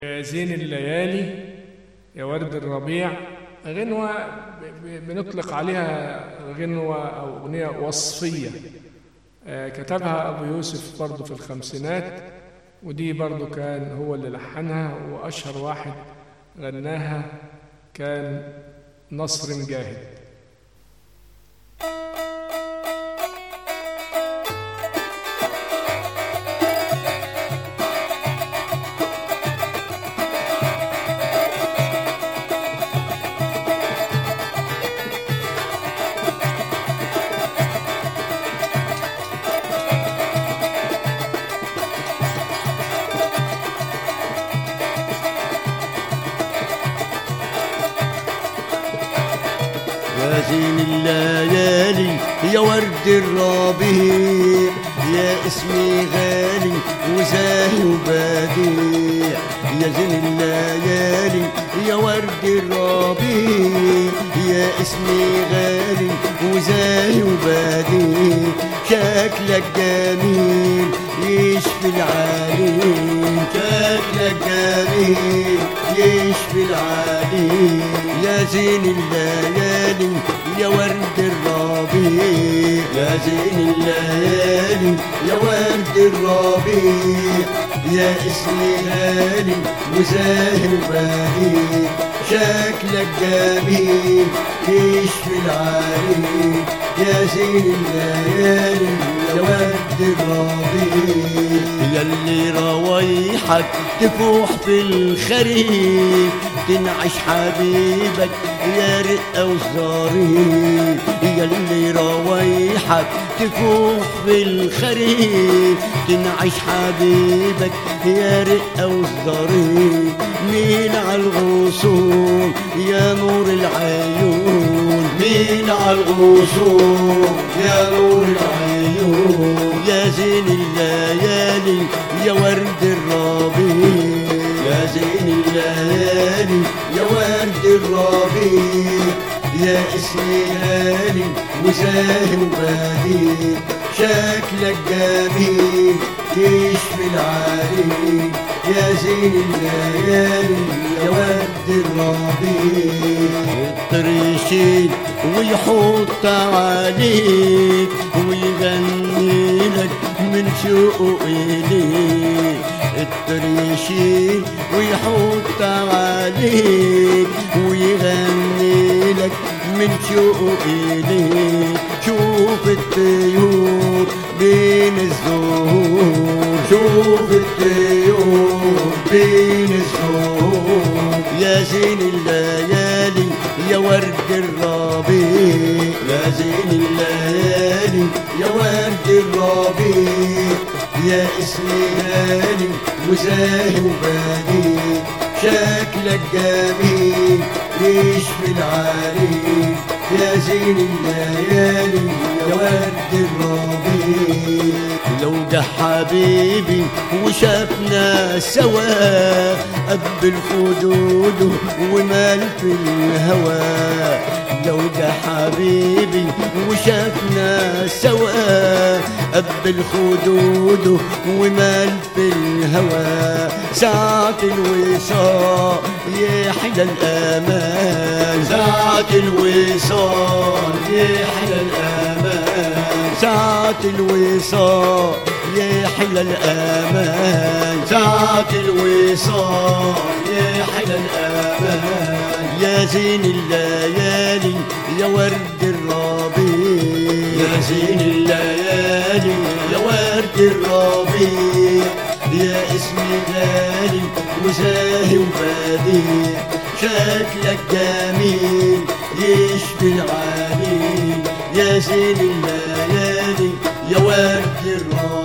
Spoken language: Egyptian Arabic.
يا زين الليالي يا ورد الربيع غنوة ب- ب- بنطلق عليها غنوة أو أغنية وصفية آه، كتبها أبو يوسف برضه في الخمسينات ودي برضه كان هو اللي لحنها وأشهر واحد غناها كان نصر مجاهد يا زين الليالي يا ورد الربيع يا اسمي غالي وزاهي وبديع يا زين الليالي يا ورد الربيع يا اسمي غالي وزاهي وبديع شكلك جميل يشفي العليل شكلك جميل يشفي العليل يا زين الليالي يا ورد الربيع يا زين الليالي يا ورد الربيع يا اسمي غالي وزاهي وبديع شكلك جميل يشفي العليل يا زين الليالي يا ورد الربيع ياللي روايحك تفوح في الخريف تنعش حبيبك يا رقة وزاريف ياللي روايحك تفوح في الخريف تنعش حبيبك يا رقة وزاريف مين عالغصون يا نور العيون مين عالغصون يا نور العيون يا زين الليالي يا ورد الربيع يا زين الليالي يا ورد الربيع يا اسمي غالي وزاهي وبديع شكلك جميل يشفي العليل يا زين الليالي يا ورد الربيع الطريشين ويحط عليك ويغني لك من شوقه إليك الطريشين ويحط عليك ويغني لك من شوقه إليك شوف الطيور بين الزهور شوف الطيور بين الزهور يا زين الليالي يا ورد الربيع يا زين الليالي يا ورد الربيع يا اسمي غالي وزاهي وبديع شكلك جميل يشفي العليل يا زين الليالي يا ورد الربيع لو جه حبيبي وشافنا سوا قبل خدوده ومال في الهوى لو جه حبيبي وشافنا سوا قبل خدوده ومال في الهوى ساعة الوصال يحلى الأمان ساعة الوصال يحلى الأمان ساعة الوصال يحلى الأمان ساعة الوصال يحلى الأمان يا زين الليالي يا ورد الربيع يا زين الليالي يا ورد الربيع يا اسمي غالي وزاهي وبديع شكلك جميل يشفي العليل يا زين الليالي يا ورد الربيع